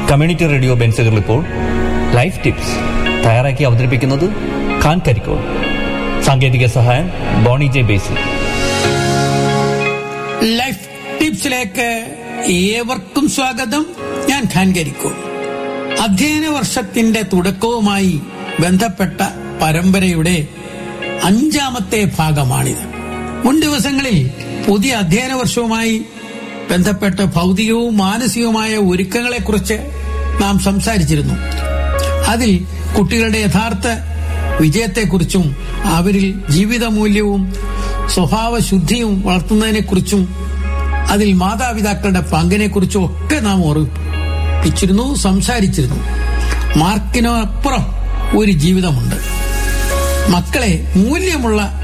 community radio ബെൻസുകൾ ഇപ്പോൾ life tips തയ്യാറാക്കി അവതരിപ്പിക്കുന്നത് ഖാൻ കരിക്കോൾ സാങ്കേതിക സഹായം ബോണി ജെ ബേസി ലൈഫ് ടിപ്സിലേക്ക് ഏവർക്കും സ്വാഗതം ഞാൻ ഖാൻ കരിക്കോൾ അധ്യയന വർഷത്തിന്റെ തുടക്കവുമായി ബന്ധപ്പെട്ട പരമ്പരയുടെ അഞ്ചാമത്തെ ഭാഗമാണിത് മുൻ ദിവസങ്ങളിൽ പുതിയ അധ്യയന വർഷവുമായി ബന്ധപ്പെട്ട് ഭൗതികവും മാനസികവുമായ ഒരുക്കങ്ങളെക്കുറിച്ച് നാം സംസാരിച്ചിരുന്നു അതിൽ കുട്ടികളുടെ യഥാർത്ഥ വിജയത്തെക്കുറിച്ചും അവരിൽ ജീവിത മൂല്യവും സ്വഭാവ ശുദ്ധിയും വളർത്തുന്നതിനെക്കുറിച്ചും അതിൽ മാതാപിതാക്കളുടെ പങ്കിനെക്കുറിച്ചും ഒക്കെ നാം ഓർമ്മിപ്പിച്ചിരുന്നു സംസാരിച്ചിരുന്നു മാർക്കിനപ്പുറം ഒരു ജീവിതമുണ്ട് മക്കളെ മൂല്യമുള്ള